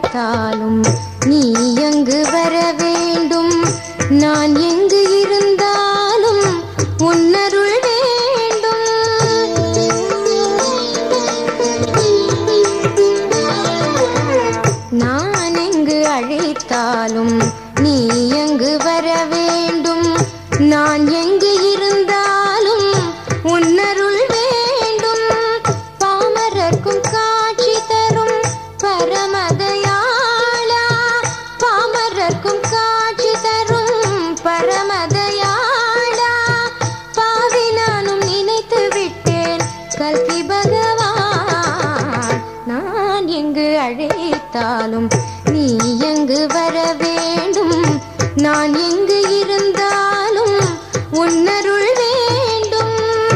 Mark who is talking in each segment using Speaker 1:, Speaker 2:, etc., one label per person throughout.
Speaker 1: அழைத்தாலும் நீ எங்கு வர வேண்டும் நான் எங்கு இருந்தாலும் உன்னருள் வேண்டும் நான் எங்கு அழைத்தாலும் நீ எங்கு வர வேண்டும் நான் எங்கு இருந்தாலும் உன்னருள் வேண்டும் பாமரர்க்கும் காட்சி தரும் பரமதயாளா பாமரர்க்கும் காட்சி தரும் பரமதயாளா பாவி நானும் நினைத்து விட்டேன் கல்கி பகவான் நான் எங்கு அழைத்தாலும் நீ எங்கு வர வேண்டும் நான் எங்கு இருந்தாலும் உன்னருள் வேண்டும்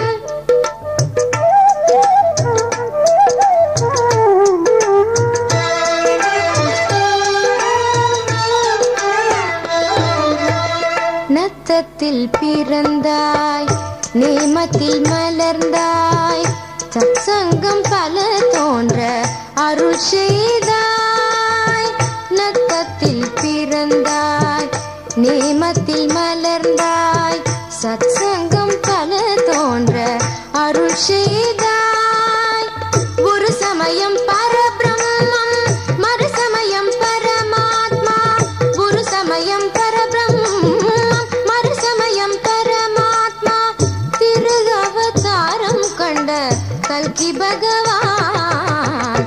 Speaker 1: நத்தத்தில் பிறந்தாய் நேமத்தில் மலர்ந்தாய் சத்சங்கம் பல தோன்ற அருள் செய்தாய் நத்தத்தில் பிறந்தாய் நேமத்தில் மலர்ந்தாய் சத்சங்கம் பல தோன்ற அருள் செய்தாய் ஒரு சமயம் பரபிரம்மம் மறு சமயம் பரமாத்மா ஒரு சமயம் பரபிரம்மம் மறு சமயம் பரமாத்மா திரு அவதாரம் கண்ட கல்கி பகவான்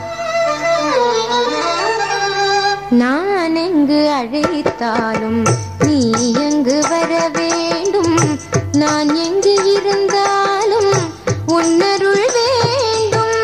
Speaker 1: நான் எங்கு அழைத்தாலும் நீ எங்கு வர வேண்டும் நான் எங்கு இருந்தாலும் உன்னருள் வேண்டும்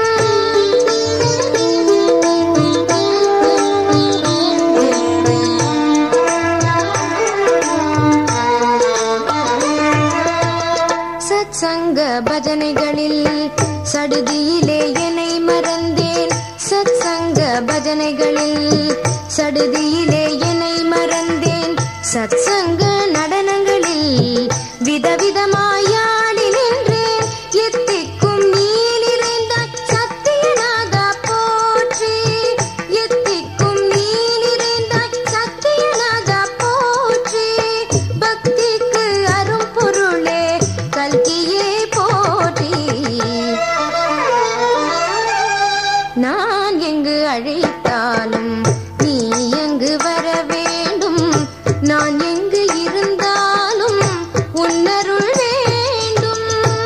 Speaker 1: சத்சங்க பஜனைகளில் சடுதியிலே என்னை மறந்தேன் சத்சங்க பஜனைகளில் சடுதியிலே என்னை மறந்தேன் சத்சங்க நடனங்களில் விதவிதமாய் ஆடி நின்றேன் எத்திக்கும் நீ நிறைந்தாய் சத்தியநாதா போற்றி எத்திக்கும் நீ நிறைந்தாய் சத்தியநாதா போற்றி பக்திக்கு அரும் பொருளே கல்கியே போற்றி நான் எங்கு அழைத்தாலும் நீ எங்கு வர வேண்டும் நான் எங்கு இருந்தாலும் உன்னருள் வேண்டும்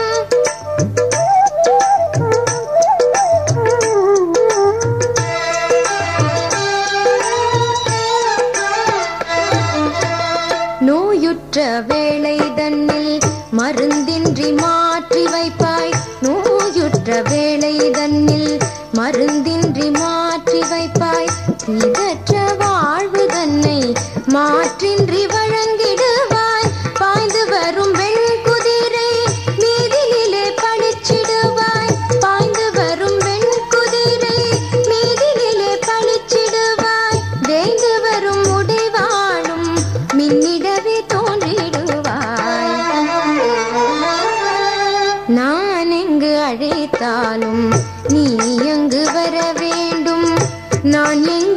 Speaker 1: நோயுற்ற வேளை தன்னில் மருந்தின்றி மாற்றி வைப்பாய் நோயுற்ற வேளை தன்னில் மருந்தின்றி மாற்றி வைப்பாய் இதற்ற வாழ்வு தன்னை மாற்றின்றி வழங்கிடுவாய் பாய்ந்து வரும் வெண் குதிரை மீதினிலே பழிச்சிடுவாய் பாய்ந்து வரும் வெண் குதிரை மீதினிலே பழிச்சிடுவாய் வேந்து வரும் உடைவாளும் மின்னிடவே தோன்றிடுவாய் நான் எங்கு அழைத்தாலும் நீ எங்கு வர வேண்டும் நான் எங்கு